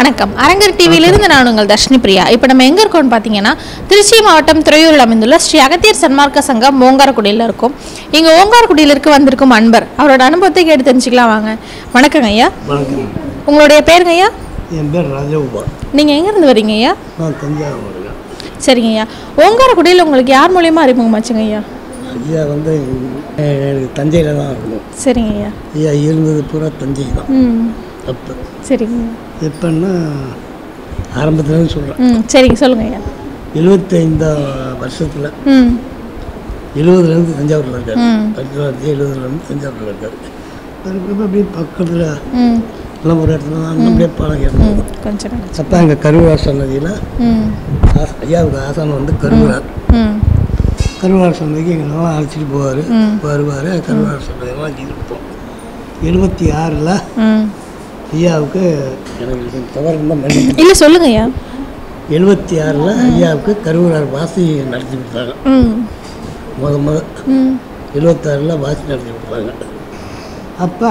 வணக்கம் அரங்கர் டிவியிலிருந்து நான் உங்கள் தர்ஷினி பிரியா இப்போ நம்ம எங்கே இருக்கோம்னு பார்த்தீங்கன்னா திருச்சி மாவட்டம் துறையூரில் அமைந்துள்ள ஸ்ரீ அகத்தியர் சன்மார்க்க சங்கம் ஓங்காரக்குடியில் இருக்கும் இங்கே ஓங்காரக்குடியிலிருக்கு வந்திருக்கும் அன்பர் அவரோட அனுபவத்தை கேட்டு தெரிஞ்சுக்கலாம் வாங்க வணக்கங்க ஐயா வணக்கம் உங்களுடைய பேருங்க ஐயா என் பேர் ராஜகோபால் நீங்கள் எங்கேருந்து வரீங்க ஐயா நான் தஞ்சாவூர் இருக்கேன் சரிங்க ஐயா ஓங்காரக்குடியில் உங்களுக்கு யார் மூலியமாக அறிமுகமாச்சுங்க ஐயா ஐயா வந்து அஹ், எனக்கு தஞ்சையில் தான் இருக்கணும் சரிங்க ஐயா ஐயா இருந்தது பூரா தஞ்சை தான் ம் அப்போ சரிங்க எப்போன்னா ஆரம்பத்துலேருந்து சொல்கிறேன் ம் சரிங்க சொல்லுங்க ஐயா எழுபத்தைந்தாம் வருஷத்தில் ம் எழுபதுலேருந்து தஞ்சாவூரில் இருக்காரு ம். ஆயிரத்தி தொள்ளாயிரத்தி எழுபதுலேருந்து தஞ்சாவூரில் இருக்காரு அதுக்கப்புறம் அப்படியே பக்கத்தில் ம் எல்லாம் ஒரு இடத்துல தான் அப்படியே பழகி இருந்தோம் ம் கொஞ்சம் நேரம். அப்போ அங்கே கருவார் சன்னதியில் ம் ஆச- ஐயாவுக்கு ஆசானம் வந்து கருவூரார் ம் கருவார் சந்தைக்கு எங்களெல்லாம் அழைச்சிட்டு போவார் ம். வருவார் கருவார் சந்தையெல்லாம் இருப்போம் எழுபத்தி ஆறில் ம் ஐயாவுக்கு எனக்கு இது தவறு இருந்தால் மன்னிக்கணும் இல்லை சொல்லுங்க ஐயா எழுபத்தி ஆறில் ஐயாவுக்கு கருவூரார் வாசி நடத்தி கொடுத்தாங்க ம் முத முத ம் எழுபத்தாறில் வாசி நடத்தி கொடுத்தாங்க அப்போ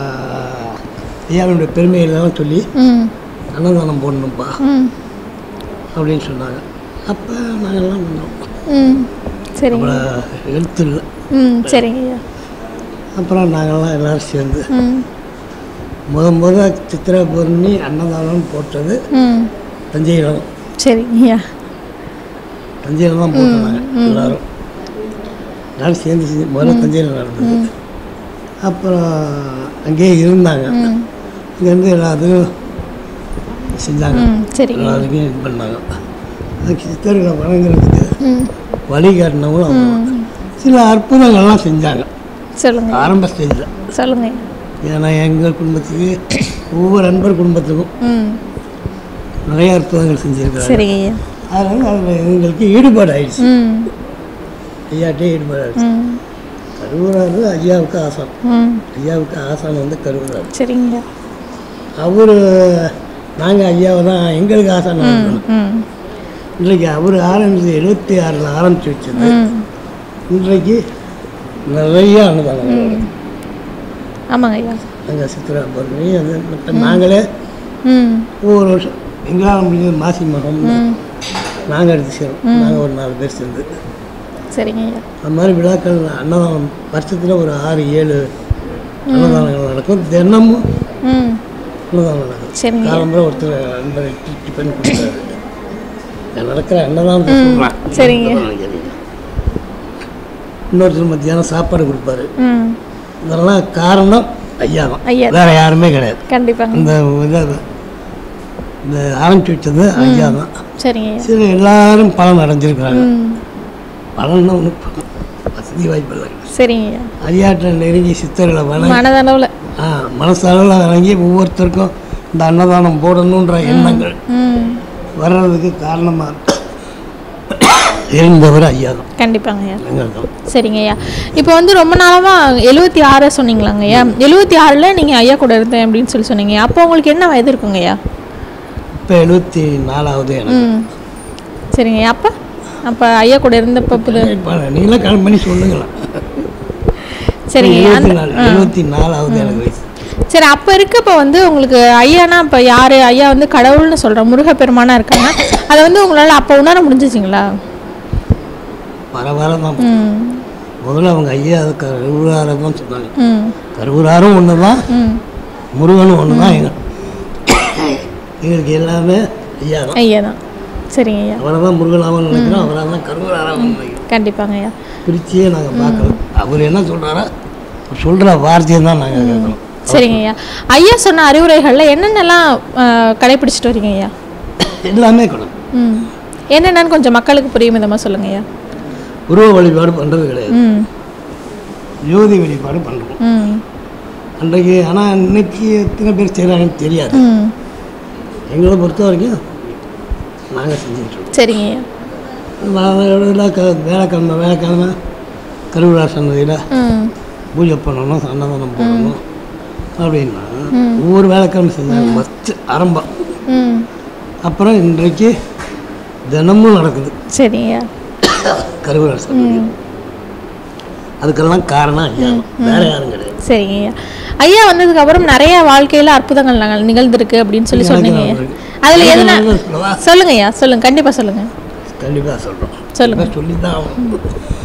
ஐயாவுடைய பெருமைகளெல்லாம் சொல்லி ம் அன்னதானம் போடணும்ப்பா ம் அப்படின்னு சொன்னாங்க அப்போ நாங்கள்லாம் பண்ணோம் ம் சரிங்க அப்புறம் எழுத்து இல்லை ம் சரிங்க ஐயா அப்புறம் நாங்கள்லாம் எல்லோரும் சேர்ந்து ம் முத முத சித்திரை பௌர்ணமி அன்னதானம் போட்டது ம் தஞ்சையில் தான் சரிங்க ஐயா தஞ்சையில் தான் போட்டாங்க எல்லாரும் எல்லாரும் சேர்ந்து செஞ்சு முதல்ல தஞ்சையில் நடந்தது அப்புறம் அங்கேயே இருந்தாங்க ம் இங்கேருந்து எல்லாத்துக்கும் செஞ்சாங்க ம் சரிங்க எல்லாருக்கும் இது பண்ணாங்க அதுக்கு சித்தர்களை வணங்குறதுக்கு ம் வழிகாட்டினவங்களும் அவங்க தான். சில அற்புதங்கள்லாம் செஞ்சாங்க சொல்லுங்க ஆரம்ப ஸ்டேஜில் சொல்லுங்க ஏன்னா எங்கள் குடும்பத்துக்கு ஒவ்வொரு அன்பர் குடும்பத்துக்கும் ம் நிறைய அற்புதங்கள் செஞ்சுருக்காங்க சரிங்க ஐயா அதனால் அதில் எங்களுக்கு ஈடுபாடு ஆயிடுச்சு ம் ஐயாட்டே ஈடுபாடு ஆயிடுச்சு ம் கருவூரார் ஐயாவுக்கு ஆசான் ம் ஐயாவுக்கு ஆசான் வந்து கருவூரார் சரிங்க ஐயா அவர் நாங்கள் ஐயாவை தான் எங்களுக்கு ஆசான் இருக்கணும் ம் இன்றைக்கு அவர் ஆரம்பிச்சது எழுபத்தி ஆறில் ஆரம்பித்து வச்சது ம் இன்றைக்கு நிறைய அனுதானங்கள் வருது ஆமாங்க ஐயா அங்கே சித்ரா பௌர்ணமி அது மற்ற நாங்களே ம் ஒவ்வொரு வருஷம் எங்களால் முடிஞ்சது மாசி மகம் ம் நாங்கள் எடுத்து சேரும் நாங்கள் ஒரு நாலு பேர் சேர்ந்து சரிங்க ஐயா அந்த மாதிரி விழாக்கள் அன்னதானம் வருஷத்தில் ஒரு ஆறு ஏழு அன்னதானங்கள் நடக்கும் தினமும் ம் அன்னதானம் நடக்கும் சரிங்க ஐயா காலம்புற ஒருத்தர் நண்பர் டிஃபன் கொடுத்தாரு நான் நடக்கிற அன்னதானத்தை சொல்கிறேன் சரிங்க. இன்னொருத்தர் மத்தியானம் சாப்பாடு கொடுப்பாரு ம் இதெல்லாம் காரணம் ஐயா தான் ஐயா வேற யாருமே கிடையாது கண்டிப்பாங்க இந்த இதை இந்த ஆரம்பிச்சு வச்சது ஐயா தான் சரிங்க ஐயா சரி எல்லாரும் பலன் அடைஞ்சிருக்கிறாங்க ம் பலன்னா ஒன்று வசதி வாய்ப்பு இல்லை சரிங்க ஐயா ஐயாட்ட நெருங்கி சித்தர்களை வணங்கி மனதளவில் ஆ மனசளவில் வணங்கி ஒவ்வொருத்தருக்கும் இந்த அன்னதானம் போடணுன்ற எண்ணங்கள் ம் வர்றதுக்கு காரணமாக இருந்தவர் ஐயா தான் கண்டிப்பாங்க ஐயா எங்களுக்கு சரிங்க ஐயா இப்போ வந்து ரொம்ப நாளமாக எழுபத்தி ஆறு சொன்னீங்களாங்க ஐயா எழுபத்தி ஆறில் நீங்கள் ஐயா கூட இருந்தேன் அப்படின்னு சொல்லி சொன்னீங்க அப்போ உங்களுக்கு என்ன வயது இருக்குங்க ஐயா இப்போ எழுபத்தி நாலாவது எனக்கு ம் சரிங்க ஐயா அப்போ அப்போ ஐயா கூட இருந்தப்போ புது இப்போ நீங்களாம் கணக்கு பண்ணி சொல்லுங்களேன் சரிங்க ஐயா எழுபத்தி அந்த- நாலு எழுபத்தி நாலாவது எனக்கு வயசு சரி அப்போ இருக்கப்போ வந்து உங்களுக்கு ஐயானா இப்போ யார் ஐயா வந்து கடவுள்னு சொல்கிறோம் முருகப்பெருமானா இருக்காங்க அதை வந்து உங்களால் அப்போ உணர முடிஞ்சிச்சிங்களா வர வர தான் ம் முதல்ல அவங்க ஐயா அது கருவூராரை தான் சொன்னாங்க ம் கருவூராரும் ஒன்று தான் ம் முருகனும் ஒன்று தான் எங்க எங்களுக்கு எல்லாமே ஐயா தான் ஐயா தான் சரிங்க ஐயா அவரை தான் முருகனாகவும் நினைக்கிறோம் அவராக தான் கருவூராராகவும் நினைக்கிறோம் கண்டிப்பாங்க ஐயா பிரிச்சியே நாங்கள் பார்க்கல அவர் என்ன சொல்கிறாரோ சொல்கிற வார்த்தையை தான் நாங்கள் கேட்கணும் சரிங்க ஐயா ஐயா சொன்ன அறிவுரைகளில் என்னென்னலாம் அஹ், கடைபிடிச்சிட்டு வரீங்க ஐயா எல்லாமே கொடும் ம் என்னென்னு கொஞ்சம் மக்களுக்கு புரியும் விதமாக சொல்லுங்க ஐயா உருவ வழிபாடு பண்ணுறது கிடையாது ம் ஜோதி வழிபாடு பண்ணுறோம் ம் அன்றைக்கு ஆனால் இன்னைக்கு எத்தனை பேர் செய்கிறாங்கன்னு தெரியாது ம் எங்களை பொறுத்த வரைக்கும் நாங்கள் செஞ்சுக்கிட்டு இருக்கோம் சரிங்க ஐயா வாழையோட க வேலைக்கிழமை வேலைக்கிழமை கருவிழா சன்னதியில் ம் பூஜை பண்ணணும் அன்னதானம் போடணும் அப்படின்னா ஒவ்வொரு வேலைக்கிழமை செஞ்சாங்க ஃபஸ்ட்டு ஆரம்பம் ம் அப்புறம் இன்றைக்கு தினமும் நடக்குது சரிங்க ஐயா கருவிழா சன்னதி அதுக்கெல்லாம் காரணம் ஐயா தான். வேற யாரும் கிடையாது சரிங்க ஐயா ஐயா வந்ததுக்கு அப்புறம் நிறைய வாழ்க்கையில அற்புதங்கள் நாங்கள் நிகழ்ந்திருக்கு அப்படின்னு சொல்லி சொன்னீங்க ஐயா. அதுல எதுனா எனக்கு சொல்லவா? சொல்லுங்க ஐயா சொல்லுங்க கண்டிப்பா சொல்லுங்க கண்டிப்பாக சொல்கிறோம் சொல்லுங்க சொல்லி தான் ஆகணும்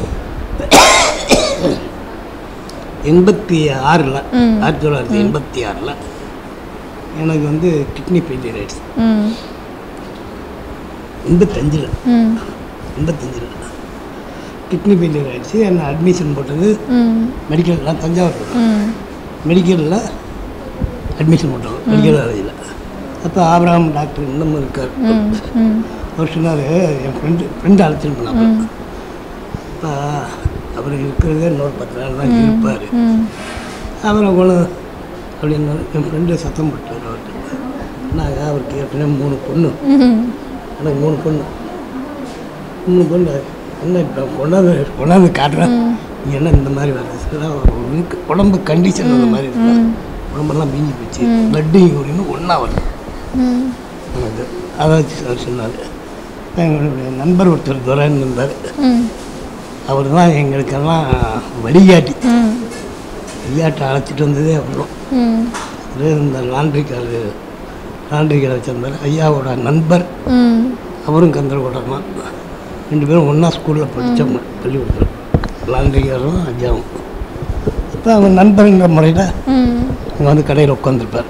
எண்பத்தி ஆறில் ஆயிரத்தி தொள்ளாயிரத்தி எண்பத்தி ஆறில் எனக்கு வந்து கிட்னி ஃபெயிலியர் ஆயிடுச்சு ம் எண்பத்தஞ்சில் ம் எண்பத்தஞ்சில் கிட்னி ஃபெயிலியர் ஆயிடுச்சு என்னை அட்மிஷன் போட்டது ம் மெடிக்கல்லாம் தஞ்சாவூர் ம் மெடிக்கலில் அட்மிஷன் போட்டோம் மெடிக்கல் காலேஜில் அப்போ ஆபிரகாம் டாக்டர் இன்னமும் இருக்கார் ம் ம் அவர் சொன்னார் என் ஃப்ரெண்டு ஃப்ரெண்டு அழைச்சிட்டு போனாங்க அப்போ அவர் இருக்கிறதே இன்னொரு பத்து நாள் தான் இருப்பார் ம் அவரை கொண்டு அப்படின்னு என் ஃப்ரெண்டு சத்தம் போட்டார் அவர்கிட்ட நான் அவருக்கு ஏற்கனவே மூணு பொண்ணு ம் எனக்கு மூணு பொண்ணு மூணு பொண்ணு என்ன இப்போ கொண்டாந்து கொண்டாந்து காட்டுறேன் நீ என்ன இந்த மாதிரி வருது சார் அவருக்கு உடம்பு கண்டிஷன் அந்த மாதிரி இருக்கு உடம்பெல்லாம் பீஞ்சி போச்சு பிளட்டு யூரின் ஒன்றா வருது ம் எனக்கு அதை வச்சு சார் சொன்னார் எங்களுடைய நண்பர் ஒருத்தர் துரைன்னு இருந்தார் ம் அவர் தான் எங்களுக்கெல்லாம் வழிகாட்டி ம் விளையாட்டை அழைச்சிட்டு வந்ததே அப்புறம் ம் ஒரே இந்த லாண்ட்ரி கார் லாண்ட்ரி கடை வச்சிருந்தார் ஐயாவோட நண்பர் ம் அவரும் கந்தரகோட்டம் தான் ரெண்டு பேரும் ஒன்றா ஸ்கூலில் படித்தவங்க பள்ளிக்கூடத்தில் லாண்ட்ரிக்காரும் ஐயாவும் அப்போ அவங்க நண்பருங்கிற முறையில் ம் அங்கே வந்து கடையில் உட்காந்துருப்பார்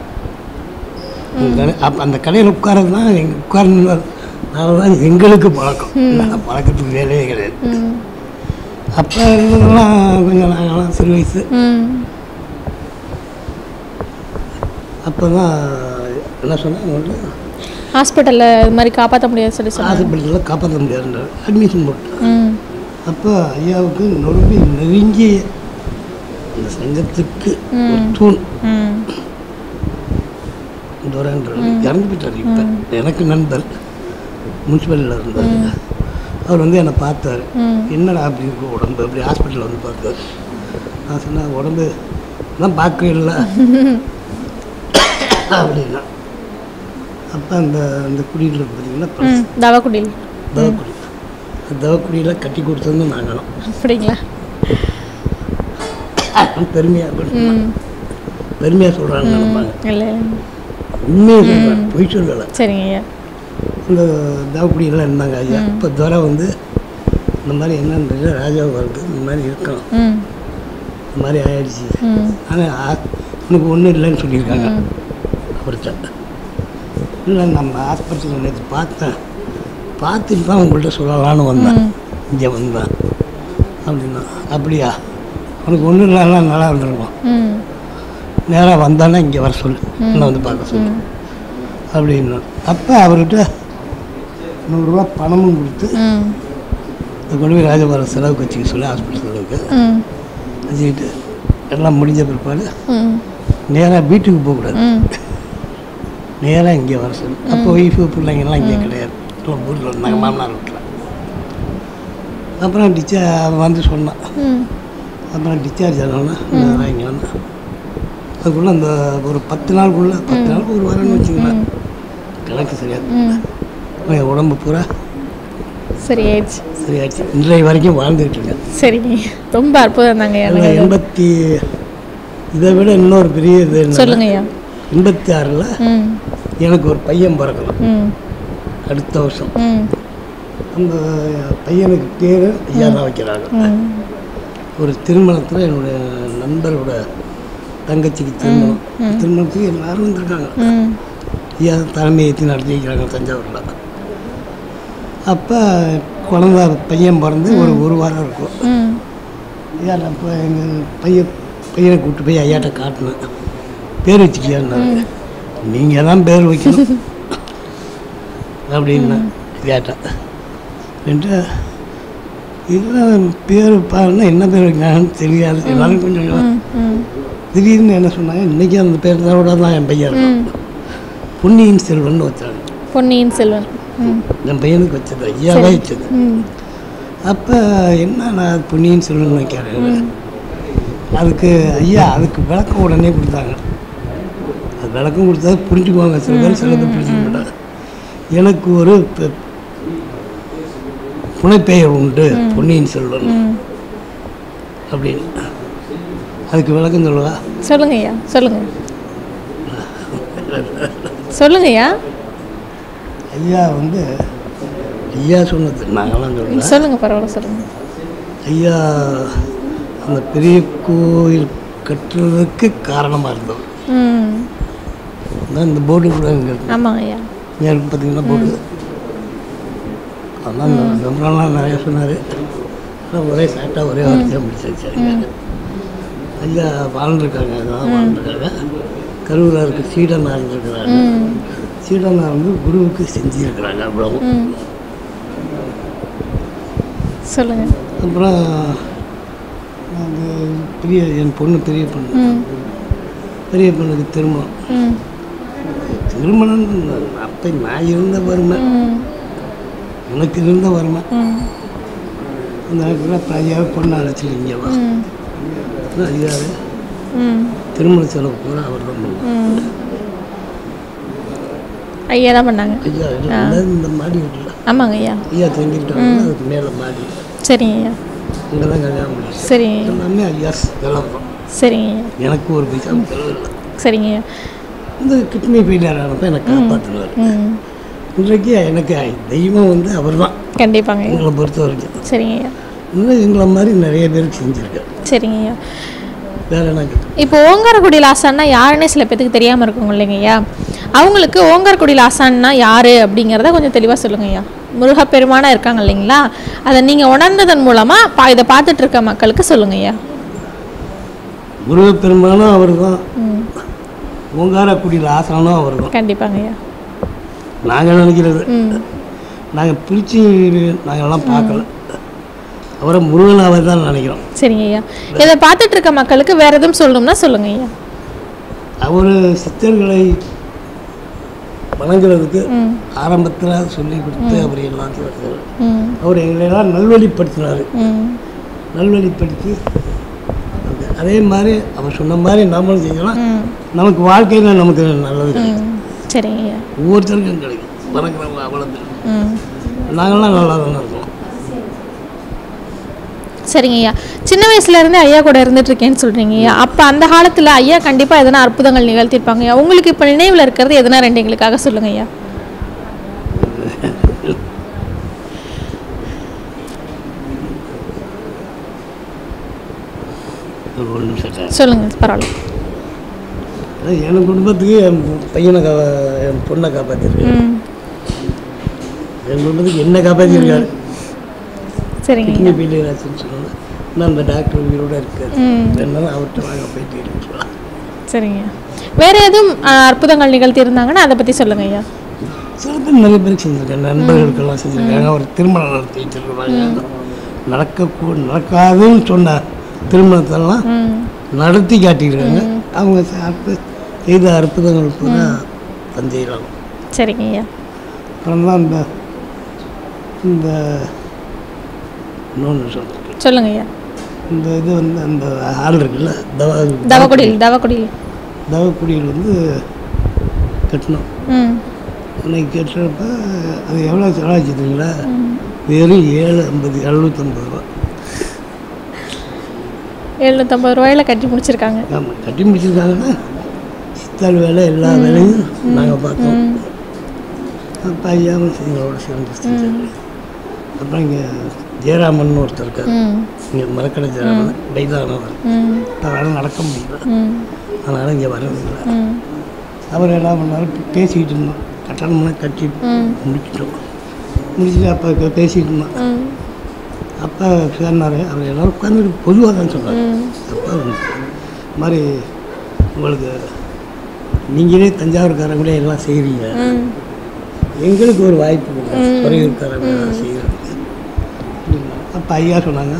கடை அப்போ அந்த கடையில் உட்காரது தான் எங்கள் உட்கார்ந்ததுனால தான் எங்களுக்கு பழக்கம் இல்லைன்னா பழக்கத்துக்கு வேலையே கிடையாது ம் அப்போ இருந்ததெல்லாம் கொஞ்சம் நாங்களாம் சிறு வயசு ம் அப்போ தான் என்ன சொன்னாங்க ஹாஸ்பிட்டலில் இது மாதிரி காப்பாற்ற முடியாது சொல்லி சொன்னாங்க ஹாஸ்பிட்டலில் காப்பாற்ற முடியாதுன்றார் அட்மிஷன் போட்டேன் ம் அப்போ ஐயாவுக்கு நொறும்பி நெருங்கிய இந்த சங்கத்துக்கு ஒரு தூண் ம் துரைன்றது இறந்து போயிட்டார் இப்போ எனக்கு நண்பர் முனிசிபலில் இருந்தார் அவர் வந்து என்னை பார்த்தார் ம். என்னடா அப்படி இருக்கு உடம்பு அப்படி ஹாஸ்பிட்டலில் வந்து பார்த்தார் நான் சொன்னேன் உடம்பு தான் பார்க்கல அப்படின்னா அப்போ அந்த அந்த குடியில் இருக்கு பார்த்தீங்கன்னா ம் தவக்குடியில் தவக்குடி அந்த தவக்குடியில் கட்டி கொடுத்தது நாங்களும் அப்படிங்களா பெருமையாக ம் பெருமையாக சொல்கிறாங்க நினைப்பாங்க இல்லை இல்லை உண்மையை சொல்கிறேன் பொய் சொல்லலை சரிங்க ஐயா இந்த தவக்குடியெல்லாம் இருந்தாங்க ஐயா இப்போ துரை வந்து இந்த மாதிரி என்னன்னு தெரியல ராஜா வருது இந்த மாதிரி இருக்கான் ம் இந்த மாதிரி ஆயிடுச்சு ம் ஆனால் உனக்கு ஒன்றும் இல்லைன்னு சொல்லியிருக்காங்க அவர்கிட்ட இல்லை நம்ம ஆஸ்பத்திரியில் நேற்று பார்த்தேன் பார்த்துட்டு தான் உங்கள்கிட்ட சொல்லலான்னு வந்தேன் இங்கே வந்தேன் அப்படின்னா அப்படியா உனக்கு ஒன்றும் இல்லைன்னா நல்லா இருந்திருக்கும் ம் நேராக வந்தானே இங்கே வர சொல்லு இன்னும் வந்து பார்க்க சொல்லு அப்படின்னு அப்போ அவர்கிட்ட நூறுரூவா பணமும் கொடுத்து ம் அதை கொண்டு போய் ராஜபாரம் செலவுக்கு வச்சுக்க சொல்லி ஹாஸ்பிட்டல் செலவுக்கு ம் வச்சுக்கிட்டு எல்லாம் முடிஞ்ச பிற்பாடு ம் நேராக வீட்டுக்கு போகக்கூடாது ம் நேராக இங்கே வர சொல்லு அப்போ ஒய்ஃபு பிள்ளைங்கெல்லாம் இங்கே கிடையாது எல்லாம் ஊரில் இருந்தாங்க மாமனார் வீட்டில் அப்புறம் டிச்சார்ஜ் வந்து சொன்னான் ம் அப்புறம் டிஸ்சார்ஜ் ஆனோன்னா நேராக இங்கே வந்தேன் அதுக்குள்ளே அந்த ஒரு பத்து நாளுக்குள்ளே பத்து நாளுக்கு ஒரு வாரம்னு வச்சுக்கலாம் கணக்கு சரியாக என் உடம்பு பூரா சரி ஆயிடுச்சு சரியாச்சு இன்றைய வரைக்கும் வாழ்ந்துகிட்டு இருக்கேன் சரிங்க ரொம்ப அற்புதம் தாங்க ஐயா ஆனால் எண்பத்தி இதை விட இன்னொரு பெரிய இது என்ன சொல்லுங்க ஐயா எண்பத்தி ஆறில் ம் எனக்கு ஒரு பையன் பிறக்கலாம் ம் அடுத்த வருஷம் ம் அந்த பையனுக்கு பேர் ஐயா தான் வைக்கிறாங்க ம் ஒரு திருமணத்தில் என்னுடைய நண்பரோட தங்கச்சிக்கு திருமணம் திருமணத்துக்கு எல்லாரும் வந்திருக்காங்க ம் ஐயா தலைமை ஏற்றி நடத்தி வைக்கிறாங்க தஞ்சாவூரில் அப்போ குழந்த பையன் பிறந்து ஒரு ஒரு வாரம் இருக்கும் ம் ஐயா நான் இப்போ எங்கள் பையன் பையனை கூப்பிட்டு போய் ஐயாட்ட காட்டினேன் பேர் வச்சுக்கியான்னாரு நீங்கள் தான் பேர் வைக்கணும் அப்படின்னு ஐயாட்ட ரெண்டு இதெல்லாம் பேர் பாருன்னா என்ன பேர் வைக்கிறாங்கன்னு தெரியாது எல்லாரும் கொஞ்சம் ம் ம் திடீர்னு என்ன சொன்னாங்க இன்றைக்கி அந்த பேர் தான் தான் என் பையன் இருக்கான் பொன்னியின் செல்வன் வச்சாங்க பொன்னியின் செல்வன் ம் என் பையனுக்கு வச்சது ஐயாவே வச்சது ம் அப்போ என்ன நான் பொன்னியின் செல்வன் வைக்கிறேன் அதுக்கு ஐயா அதுக்கு விளக்கம் உடனே கொடுத்தாங்க அது விளக்கம் கொடுத்தா புரிஞ்சுக்குவாங்க சில பேர் சில பேர் புரிஞ்சுக்க மாட்டாங்க எனக்கு ஒரு பெ- புனைப்பெயர் உண்டு பொன்னியின் செல்வன் ம் அப்படின்னு அதுக்கு விளக்கம் சொல்லுவா சொல்லுங்க ஐயா சொல்லுங்க சொல்லுங்க ஐயா ஐயா வந்து ஐயா சொன்னது நாங்களாம் சொல்ல சொல்லுங்க பரவாயில்ல சொல்லுங்க ஐயா அந்த பெரிய கோயில் கட்டுறதுக்கு காரணமாக இருந்தவர் ம் அதான் இந்த போர்டு கூட இங்கே இருக்கு ஆமாங்க ஐயா இங்கே இருக்கு பார்த்தீங்கன்னா போர்டு அதான் இந்த விவரம்லாம் நிறைய சொன்னார் ஆனால் ஒரே சாட்டாக ஒரே வார்த்தையாக முடிச்சாச்சு ஐயா வாழ்ந்துருக்காங்க அதான் வாழ்ந்துருக்காங்க கருவூராருக்கு சீடனாக இருந்திருக்கிறாங்க ம் சீடனாக வந்து குருவுக்கு செஞ்சுருக்கிறாங்க அவ்வளவு ம் சொல்லுங்க அப்புறம் அந்த பெரிய என் பொண்ணு பெரிய பொண்ணு ம் பெரிய பொண்ணுக்கு திருமணம் ம் திருமணம் அப்போ நான் இருந்த வறுமை ம் எனக்கு இருந்த வறுமை ம் அந்த நேரத்தில் அப்புறம் ஐயாவை பொண்ணு அழைச்சிட்டு இங்கே வா ம் அப்புறம் ஐயாவே ம் திருமண செலவு பூரா அவர் தான் பண்ணுவார் ம் ஐயா தான் பண்ணாங்க ஐயா இல்லை இந்த மாடி வீட்டில் ஆமாங்க ஐயா ஐயா தங்கிட்டாங்க அதுக்கு மேலே மாடி சரிங்க ஐயா இங்கே தான் கல்யாணம் முடிச்சு சரிங்க ஐயா எல்லாமே ஐயா செலவு சரிங்க ஐயா எனக்கு ஒரு பைசா செலவு இல்லை சரிங்க ஐயா இந்த கிட்னி ஃபெயிலியர் ஆனப்போ எனக்கு காப்பாற்றினார் ம் இன்றைக்கு எனக்கு தெய்வம் வந்து அவர் தான் கண்டிப்பாங்க ஐயா எங்களை பொறுத்த வரைக்கும் சரிங்க ஐயா இன்னும் எங்களை மாதிரி நிறைய பேருக்கு செஞ்சுருக்கேன் சரிங்க ஐயா வேற என்ன கேட்டேன் இப்போ ஓங்காரக்குடியில் ஆசான்னா யாருன்னே சில பேத்துக்கு தெரியாமல் இருக்குங்க இல்லைங்க ஐயா அவங்களுக்கு ஓங்காரக்குடியில் ஆசான்னா யார் அப்படிங்கிறத கொஞ்சம் தெளிவாக சொல்லுங்க ஐயா முருகப்பெருமானா இருக்காங்க இல்லைங்களா அதை நீங்கள் உணர்ந்ததன் மூலமாக பா இதை பார்த்துட்டு இருக்க மக்களுக்கு சொல்லுங்க ஐயா முருகப்பெருமானும் அவர் தான் ம் ஓங்காரக்குடியில் ஆசனம் அவர் தான் கண்டிப்பாங்க ஐயா நாங்கள் நினைக்கிறது ம் நாங்கள் பிரித்து நாங்கள்லாம் பார்க்கல அவரை முருகனாவை தான் நினைக்கிறோம் சரிங்க ஐயா இதை பார்த்துட்டு இருக்க மக்களுக்கு வேற எதுவும் சொல்லணும்னா சொல்லுங்க ஐயா அவர் சித்தர்களை வணங்குறதுக்கு ம் ஆரம்பத்தில் சொல்லி கொடுத்து அவர் எல்லாத்தையும் வச்சாரு. ம் அவர் எங்களையெல்லாம் நல்வழிப்படுத்தினார் ம் நல்வழிப்படுத்தி அந்த- அதே மாதிரி அவர் சொன்ன மாதிரி நாமளும் செஞ்சோம்னா ம் நமக்கு வாழ்க்கையில் நமக்கு நல்லது கிடைக்கும் ம் சரிங்க ஐயா ஒவ்வொருத்தருக்கும் கிடைக்கும் வணங்குறவங்க அவ்வளோ ம் நாங்களாம் நல்லா தானே இருக்கோம் சரிங்க ஐயா சின்ன வயசுல இருந்து ஐயா கூட இருந்துட்டு இருக்கேன்னு சொல்றீங்க ஐயா அப்ப அந்த காலத்துல ஐயா கண்டிப்பா எதனா அற்புதங்கள் நிகழ்த்திருப்பாங்க ஐயா உங்களுக்கு இப்ப நினைவுல இருக்கிறது எதனா ரெண்டு எங்களுக்காக சொல்லுங்க ஐயா ஒரு ஒரு நிமிஷம் சார் சொல்லுங்க பரவாயில்ல அதான் என் குடும்பத்துக்கு என் பையனை கா என் பொண்ணை காப்பாற்றிருக்காரு ம் என் குடும்பத்துக்கு என்ன காப்பாற்றிருக்காரு சரிங்க கிட்னி ஐயா ஃபெயிலியர் ஆச்சுன்னு சொன்னாங்க இன்னும் அந்த டாக்டர் உயிரோட இருக்காரு ம் என்னாலும் அவர்கிட்ட வாங்க போயிட்டு இருக்குன்னு சொல்லலாம் சரிங்க ஐயா வேற எதுவும் ஆ, அற்புதங்கள் நிகழ்த்தி இருந்தாங்கன்னா அதை பத்தி சொல்லுங்க ஐயா சில பேர் நிறைய பேருக்கு செஞ்சுருக்காங்க நண்பர்களுக்கெல்லாம் செஞ்சுருக்காங்க அவர் திருமணம் நடத்தி வச்சிருக்காங்க நடக்க நடக்காதுன்னு சொன்ன திருமணத்தெல்லாம் ம் நடத்தி காட்டியிருக்காங்க அவங்க சாப்பிட்டு செய்த அற்புதங்கள் பூரா தஞ்சையிலாம் சரிங்க ஐயா அப்புறம் தான் இந்த இந்த இன்னொன்று சொல்கிறேன் சொல்லுங்க ஐயா இந்த இது வந்து அந்த ஹால் இருக்குல்ல தவ தவக்குடியில் தவக்குடியில் தவக்குடியில் வந்து கட்டணும் ம் அன்னைக்கு கட்டுறப்ப அது எவ்வளோ செலவாச்சு தெரியுங்களா வெறும் ஏழு ஐம்பது எழுநூற்றம்பது ரூபா எழுநூற்றம்பது ரூபாயில கட்டி முடிச்சிருக்காங்க ஆமாம் கட்டி முடிச்சிருக்காங்கன்னா சித்தாள் வேலை எல்லா வேலையும் நாங்கள் பார்த்தோம் ம் அப்போ ஐயாவும் எங்களோட சேர்ந்து செஞ்சாங்க அப்புறம் இங்கே ஜெயராமன் ஒருத்தர் இருக்கார் ம் இங்கே மரக்கடை ஜெயராமன் வயதானவர் ம் அவரால் நடக்க முடியல ம் அதனால் இங்கே வரதில்லை ம் அவர் என்ன பண்ணாரு பேசிக்கிட்டு இருந்தோம் கட்டணம்லாம் கட்டி ம் முடிச்சிட்டோம் முடிச்சுட்டு அப்போ பேசிக்கிட்டு இருந்தோம் ம் அப்பா சொன்னார் அவர் எல்லோரும் உட்காந்துட்டு பொதுவாக தான் சொன்னார் ம் அப்பா வந்து இந்த மாதிரி உங்களுக்கு நீங்களே தஞ்சாவூர்காரங்களே எல்லாம் செய்கிறீங்க ம் எங்களுக்கு ஒரு வாய்ப்பு கொடுங்க குறையூர்காரங்க எல்லாம் செய்கிறதுக்கு அப்போ ஐயா சொன்னாங்க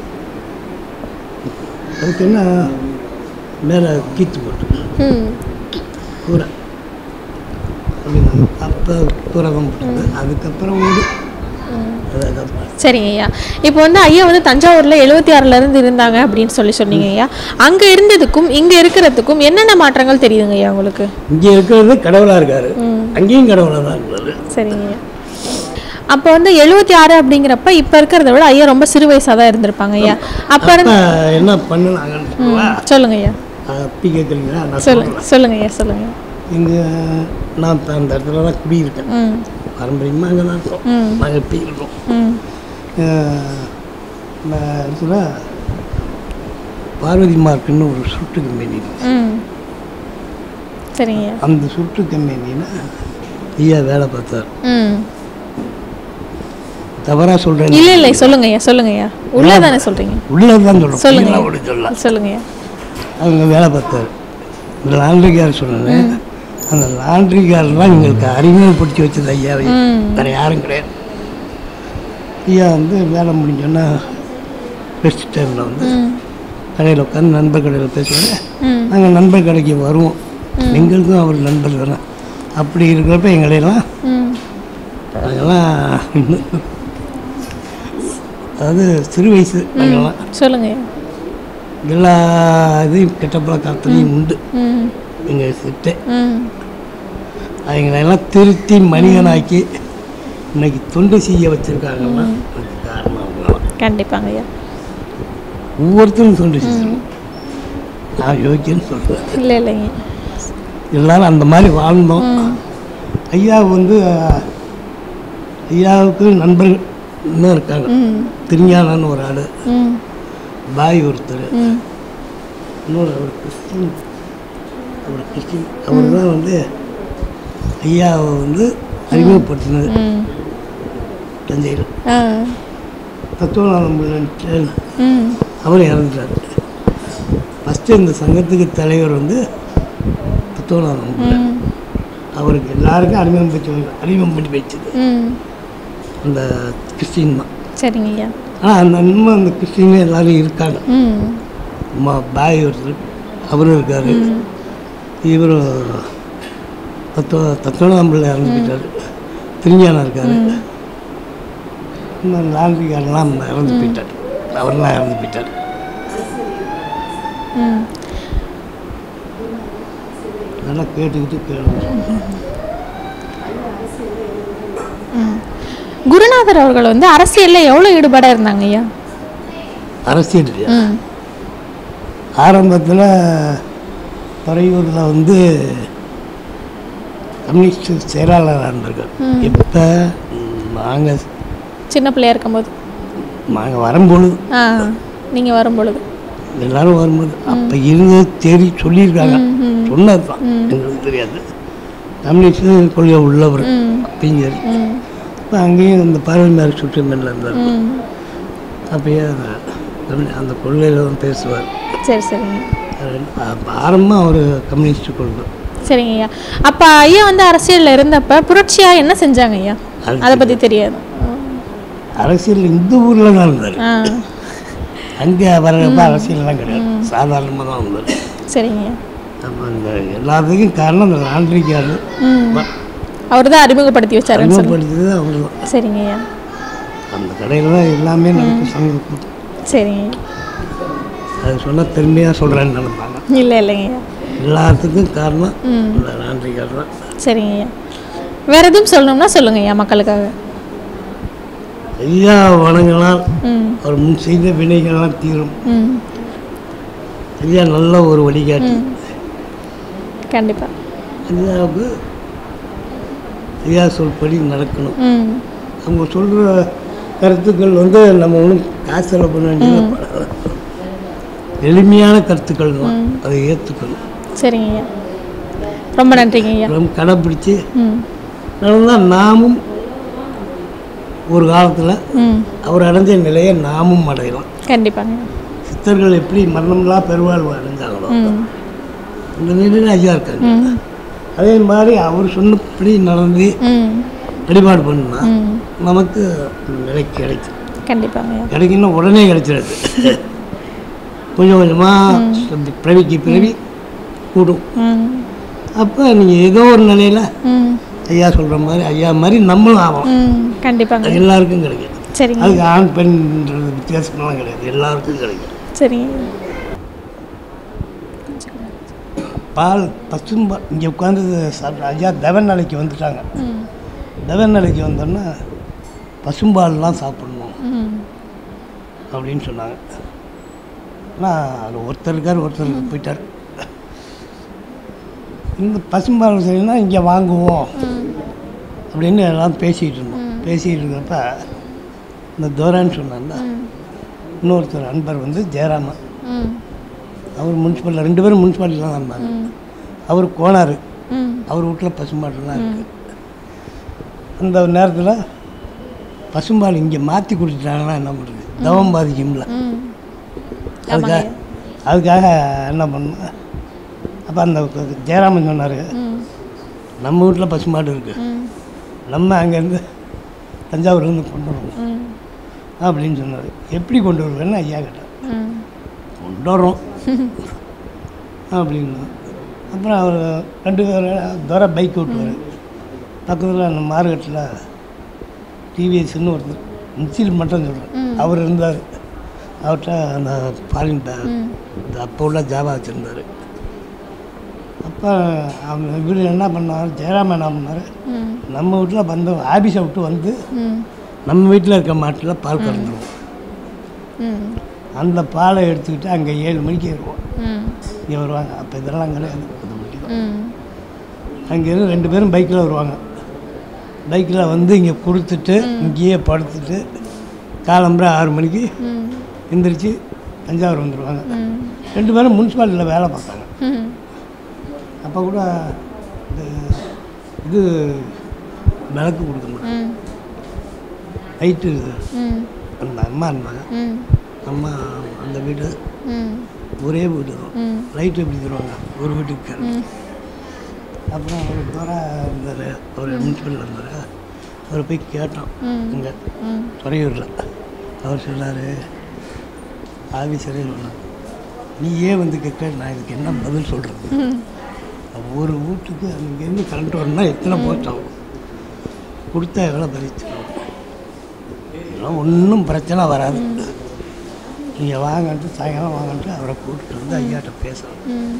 அதுக்கு என்ன மேலே கீத்து போட்டு ம் கூரை அப்படின்னாங்க அப்போ கூரை தான் போட்டது அதுக்கப்புறம் வீடு அதுக்கப்புறம் சரிங்க ஐயா இப்போ வந்து ஐயா வந்து தஞ்சாவூர்ல எழுபத்தி ஆறுல இருந்து இருந்தாங்க அப்படின்னு சொல்லி சொன்னீங்க ஐயா அங்க இருந்ததுக்கும் இங்க இருக்கிறதுக்கும் என்னென்ன மாற்றங்கள் தெரியுதுங்க ஐயா உங்களுக்கு இங்கே இருக்கிறது கடவுளாக இருக்கார் ம் அங்கேயும் கடவுளாக தான் இருக்கிறாரு சரிங்க ஐயா அப்போ வந்து எழுபத்தி ஆறு அப்படிங்கிறப்ப இப்போ இருக்கிறத விட ஐயா ரொம்ப சிறு வயசாக தான் இருந்திருப்பாங்க ஐயா அப்போ அப்போ என்ன பண்ணுனாங்கன்னு சொல்லுவா சொல்லுங்க ஐயா அப்படி கேட்குறீங்களா நான் சொல்லுங்க சொல்கிறேன் சொல்லுங்க ஐயா சொல்லுங்க இங்கே நான் இப்போ அந்த இடத்துல தான் குடியிருக்கேன் ம் பாரம்பரியமாக அங்கே தான் இருக்கோம் ம். நாங்கள் எப்படி இருக்கோம் ம் அஹ், இந்த இடத்துல பார்வதி மார்க்குன்னு ஒரு சுட்டு கம்பெனி இருக்கு ம் சரிங்க ஐயா அந்த சுட்டு கம்பெனியில் ஐயா வேலை பார்த்தார் ம் தவறாக சொல்கிறேன் இல்லை இல்லை சொல்லுங்க ஐயா சொல்லுங்க ஐயா உள்ளே தானே சொல்கிறீங்க உள்ளது தான் சொல்கிறேன் சொல்லுங்க. அப்படி சொல்ல சொல்லுங்க ஐயா அவங்க வேலை பார்த்தார் இந்த லாண்ட்ரிக்கார் சொன்னேன் அந்த லாண்ட்ரிக்காரெலாம் எங்களுக்கு அறிமுகப்படுத்தி வச்சது ஐயாவை ம். வேறு யாரும் கிடையாது ஐயா வந்து வேலை முடிஞ்சோன்னா ரெஸ்ட் டைமில் வந்து ம் கடையில் உட்காந்து நண்பர் கடையில் பேசுவாங்க ம் நாங்கள் நண்பர் கடைக்கு வருவோம் எங்களுக்கும் அவர் நண்பர் தானே அப்படி இருக்கிறப்ப எங்களையெல்லாம் ம் நாங்கள்லாம் அதாவது சிறு வயசு நாங்கள்லாம் சொல்லுங்க ஐயா எல்லா இதையும் கெட்ட பழக்கத்துலையும் உண்டு ம் எங்கள் சிட்டை ம் அவங்களெல்லாம் திருத்தி மனிதனாக்கி இன்னைக்கு தொண்டு செய்ய வச்சுருக்காங்கன்னா அதுக்கு காரணம் அவங்களாம் கண்டிப்பாங்க ஐயா ஒவ்வொருத்தரும் தொண்டு செய்யணும் நான் யோக்கியன்னு சொல்கிறேன் இல்லை இல்லைங்க எல்லாரும் அந்த மாதிரி வாழ்ந்தோம் ஐயா வந்து அஹ், ஐயாவுக்கு நண்பர்கள் இன்னும் இருக்காங்க ம் திருஞானன்னு ஒரு ஆள் ம் பாய் ஒருத்தர் ம் இன்னொரு அவர் கிறிஸ்டின் அவர் கிறிஸ்டின் அவர் தான் வந்து ஐயாவை வந்து அறிமுகப்படுத்தினது ம் தஞ்சையில் ஆ தத்துவநாதம் பிள்ளைன்ட்டு ம் அவர் இறந்துட்டார் ஃபஸ்ட்டு இந்த சங்கத்துக்கு தலைவர் வந்து தத்துவநாதம் பிள்ளை ம் அவருக்கு எல்லாருக்கும் அறிமுகம் வச்சு அறிமுகம் பண்ணி வச்சது ம் அந்த கிறிஸ்டின் தான் சரிங்க ஐயா ஆனால் அந்த இன்னும் அந்த கிறிஸ்டின் எல்லாரும் இருக்காங்க ம் அம்மா பாய் ஒருத்தர் அவரும் இருக்கார் இவரும் தத்துவ தத்துவநாதம் பிள்ளை இறந்து போயிட்டார் திருஞானம் இருக்கார் இந்த லாண்ட்ரிக்காரெல்லாம் இறந்து போயிட்டார் அவரெல்லாம் இறந்து போயிட்டார் ம் நல்லா கேட்டுக்கிட்டு கேளுங்க குருநாதர் அவர்கள் வந்து அரசியலில் எவ்வளோ ஈடுபாடாக இருந்தாங்க ஐயா அரசியல் இல்லையா ம் ஆரம்பத்தில் துறையூரில் வந்து கம்யூனிஸ்ட் செயலாளராக இருந்திருக்கார் இப்போ நாங்கள் சின்ன பிள்ளையா இருக்கும்போது நாங்கள் வரும்பொழுது ஆ நீங்கள் வரும் பொழுது எல்லாரும் வரும்போது அப்போ இருந்தது தேடி சொல்லியிருக்காங்க ம், ம். சொன்னது தான் எங்களுக்கு தெரியாது கம்யூனிஸ்ட் கொள்கை உள்ளவர் ம் அப்படின்னு சொல்லி ம் இப்போ அங்கேயும் இந்த பார்வைமாரி சுற்றுமேல இருந்தார் ம் அப்பயே அந்த- கம்யூனி- அந்த கொள்கையில் தான் பேசுவார் சரி சரிங்க ஆரம்பமாக அவர் கம்யூனிஸ்ட் கொள்கை சரிங்க ஐயா அப்போ ஐயா வந்து அரசியலில் இருந்தப்ப புரட்சியாக என்ன செஞ்சாங்க ஐயா அது அதை பற்றி தெரியாது அரசியல் இந்த ஊரில் தான் இருந்தார் ஆ அங்கே வர்றப்ப அரசியல்லாம் கிடையாது சாதாரணமாக தான் வந்தார் சரிங்க ஐயா அப்போ அந்த எல்லாத்துக்கும் காரணம் அந்த லாண்ட்ரிக்காரு ம் அவர் தான் அறிமுகப்படுத்தி வச்சாருன்னு சொல்லி அறிமுகப்படுத்தியது அவர் தான் சரிங்க ஐயா அந்த கடையில் தான் எல்லாமே நடக்கும் சங்கத்துக்கு சரிங்க ஐயா அது சொன்னால் பெருமையாக சொல்கிறேன்னு நினைப்பாங்க இல்லை இல்லைங்க ஐயா எல்லாத்துக்கும் காரணம் ம் இந்த லாண்ட்ரிக்கார் தான் சரிங்க ஐயா வேற எதுவும் சொல்லணும்னா சொல்லுங்க ஐயா மக்களுக்காக ஐயா வணங்கினால் ம் அவர் முன் செய்த வினைகள்லாம் தீரும் ம் ஐயா நல்ல ஒரு வழிகாட்டி ம் கண்டிப்பாக ஐயாவுக்கு ஐயா சொல்படி நடக்கணும் ம் அவங்க சொல்கிற கருத்துக்கள் வந்து நம்ம ஒன்றும் காசு செலவு பண்ண வேண்டியது எளிமையான கருத்துக்கள் தான் அதை ஏற்றுக்கணும் சரிங்க ஐயா ரொம்ப நன்றிங்க ஐயா நம்ம கடைப்பிடிச்சி ம் நடந்தால் நாமும் ஒரு காலத்தில் ம் அவர் அடைஞ்ச நிலையை நாமும் அடையலாம் கண்டிப்பாங்க சித்தர்கள் எப்படி மரணம்லாம் பெருவாழ்வு அடைஞ்சாங்களோ ம் அந்த நிலையில் ஐயா இருக்காங்க ம் அதே மாதிரி அவர் சொன்னபடி நடந்து ம் வழிபாடு பண்ணா ம் நமக்கு நிலை கிடைக்கும் கண்டிப்பாங்க ஐயா கிடைக்குன்னா உடனே கிடைச்சிடாது கொஞ்சம் கொஞ்சமாக பிறவிக்கு பிறவி கூடும் ம் அப்போ நீங்கள் ஏதோ ஒரு நிலையில் ம் ஐயா சொல்கிற மாதிரி ஐயா மாதிரி நம்மளும் ஆகலாம் ம் கண்டிப்பாங்க அது எல்லாருக்கும் கிடைக்கும் சரிங்க அதுக்கு ஆண் பெண்ன்றது வித்தியாசமெல்லாம் கிடையாது எல்லாருக்கும் கிடைக்கும் சரிங்க பால் பசும்பால் இங்கே உட்காந்து சாப்பிட்டு ஐயா தவன் நாளைக்கு வந்துட்டாங்க ம் தவன் நாளைக்கு வந்தோன்னா பசும்பால்லாம் சாப்பிடணும் ம் அப்படின்னு சொன்னாங்க ஆனால் அது ஒருத்தர் இருக்கார் ஒருத்தர் போயிட்டார் இந்த பசும்பால் சரின்னா இங்கே வாங்குவோம் ம் அப்படின்னு எல்லாம் பேசிகிட்டு இருந்தோம் பேசிகிட்டு இருக்கிறப்ப இந்த தோரான்னு சொன்னார்ல ம் இன்னொருத்தர் அன்பர் வந்து ஜெயராமன் ம் அவர் முனிசிபலில் ரெண்டு பேரும் முனிசிபாலிட்டியில் தான் இருந்தாங்க ம் அவர் கோனார் ம் அவர் வீட்டில் பசும்பாடுலாம் இருக்குது அந்த நேரத்தில் பசும்பால் இங்கே மாற்றி குடிச்சிட்டாங்கன்னா என்ன பண்ணுறது தவம் பாதிக்கும்ல ம் அதுக்காக அதுக்காக என்ன பண்ணோம் அப்போ அந்த ஜெயராமன் சொன்னார் ம் நம்ம வீட்டில் பசுமாடு இருக்குது ம் நம்ம அங்கேருந்து தஞ்சாவூர்லேருந்து கொண்டு வருவோம் ம் அப்படின்னு சொன்னார் எப்படி கொண்டு வருவேன்னு ஐயா கேட்டார் ம் கொண்டு வரோம் அப்படின்னு அப்புறம் அவர் ரெண்டு பேர் தூர பைக் ஓட்டுவார் பக்கத்தில் அந்த மார்க்கெட்டில் டிவிஎஸ்ன்னு ஒருத்தர் நிச்சயில் மட்டும் சொல்கிறேன் அவர் இருந்தார் அவர்கிட்ட அந்த ஃபாரின் பே ம் இந்த அப்போ உள்ள ஜாபா வச்சுருந்தார் அப்போ அவங்க இவர் என்ன பண்ணார் ஜெயராமன் என்ன பண்ணார் ம் நம்ம வீட்டில் வந்து ஆஃபீஸை விட்டு வந்து ம் நம்ம வீட்டில் இருக்க மாட்டில் பால் கறந்துருவோம் ம் அந்த பாலை எடுத்துக்கிட்டு அங்கே ஏழு மணிக்கு இருக்கும் ம் இங்கே வருவாங்க அப்போ இதெல்லாம் கிடையாது பத்து மணிக்கு தான் ம் அங்கேருந்து ரெண்டு பேரும் பைக்கில் வருவாங்க பைக்கில் வந்து இங்கே கொடுத்துட்டு இங்கேயே படுத்துட்டு காலம்பரை ஆறு மணிக்கு ம் எந்திரிச்சு தஞ்சாவூர் வந்துடுவாங்க ம் ரெண்டு பேரும் முனிசிபாலிட்டியில் வேலை பார்த்தாங்க ம் அப்போ கூட இந்த இது விளக்கு கொடுக்க மாட்டாங்க ம் லைட்டு ம் அந்த அம்மா இருந்தாங்க ம் அம்மா அந்த வீடு ம் ஒரே வீடு தான் ம் லைட் எப்படி தருவாங்க ஒரு வீட்டுக்கு ம் அப்புறம் அவர் துறை இருந்தார் அவர் முனிசிபல் இருந்தார் அவரை போய் கேட்டோம் ம் இங்கே ம் துறையூரில் அவர் சொன்னார் ஆஃபீஸரே சொன்னார் நீ ஏன் வந்து கேட்க நான் இதுக்கு என்ன பதில் சொல்கிறது ம் ஒரு வீட்டுக்கு அங்கேருந்து கரண்ட் வரணும்னா எத்தனை போஸ்ட் ஆகும் கொடுத்தா எவ்வளோ பறிச்சு இதெல்லாம் ஒன்றும் பிரச்சனை வராது நீங்கள் வாங்கன்ட்டு சாயங்காலம் வாங்கன்ட்டு அவரை கூப்பிட்டு வந்து ஐயாட்ட பேசணும் ம்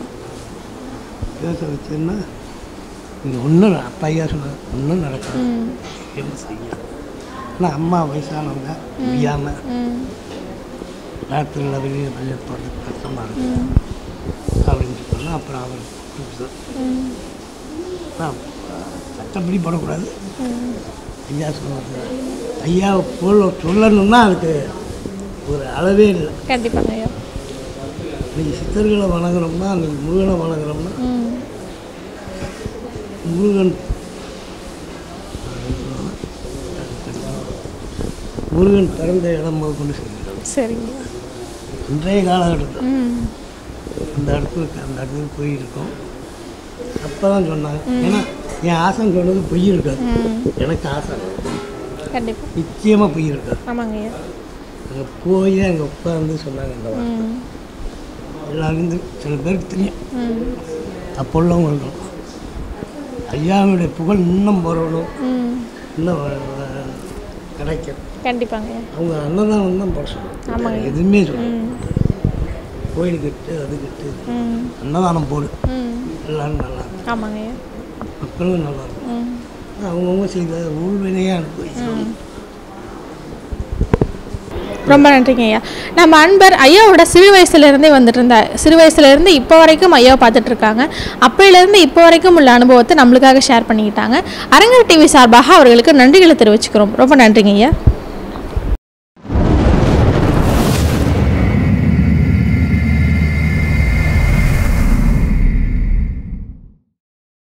பேச வச்சுன்னா இது ஒன்றும் அப்பா ஐயா சொன்னார் ஒன்றும் நடக்காது ம் என்ன செய்ய ஆனால் அம்மா வயசானவங்க முடியாமல் ம் ராத்திரியில் வெளியே வெளியே போகிறதுக்கு கஷ்டமாக இருக்கும் ம் அப்படின்னு சொன்னால் அப்புறம் அவர் கூப்பிட்டு ம் நான் சட்டப்படி போடக்கூடாது ம் ஐயா சொன்னாங்க ஐயா போல் சொல்லணும்னா அதுக்கு ஒரு அளவே இல்லை கண்டிப்பாங்க ஐயா நீங்கள் சித்தர்களை வணங்குறோம்னா அன்றைக்கி முருகனை வணங்குறோம்னா ம் முருகன் முருகன் பிறந்த இடம் முதல் கொண்டு செஞ்சிருக்காங்க சரிங்க இன்றைய காலகட்டத்தில் ம் அந்த இடத்துக்கு அந்த இடத்துக்கு போயிருக்கோம் அப்போ தான் சொன்னாங்க ஏன்னா என் ஆசன் சொன்னது பொய் இருக்காது ம் எனக்கு ஆசை கண்டிப்பாக நிச்சயமாக பொய் இருக்காது ஆமாங்க ஐயா அங்கே போய் அங்கே உட்காந்து சொன்னாங்க இந்த வார்த்தை. ம் எல்லாருக்கும் சில பேருக்கு தெரியும் ம் அப்போ உள்ளவங்களுக்கும் ஐயாவுடைய புகழ் இன்னும் வரணும் ம் இன்னும் வ- வ- கிடைக்கும் கண்டிப்பாங்க ஐயா அவங்க அன்னதானம் தான் போட ஆமாங்க. சொல்லுவாங்க எதுவுமே சொல்லுவாங்க ம் கோயில் கட்டு அது கட்டு ம் அன்னதானம் போடு ம் எல்லாரும் நல்லா இருக்கும் ஆமாங்க ஐயா மக்களும் நல்லா இருக்கும் ம் அவங்கவுங்க செய்த ஊழ்வினையாக அனுபவிக்கணும் ரொம்ப நன்றிங்க ஐயா நம்ம அன்பர் ஐயாவோட சிறு வயசுலேருந்தே வந்துட்டு இருந்தா சிறு வயசுலேருந்து இப்போ வரைக்கும் ஐயாவை பார்த்துட்டு இருக்காங்க அப்போலேருந்து இப்போ வரைக்கும் உள்ள அனுபவத்தை நம்மளுக்காக ஷேர் பண்ணிக்கிட்டாங்க அரங்கர் டிவி சார்பாக அவர்களுக்கு நன்றிகளை தெரிவிச்சுக்கிறோம் ரொம்ப நன்றிங்க ஐயா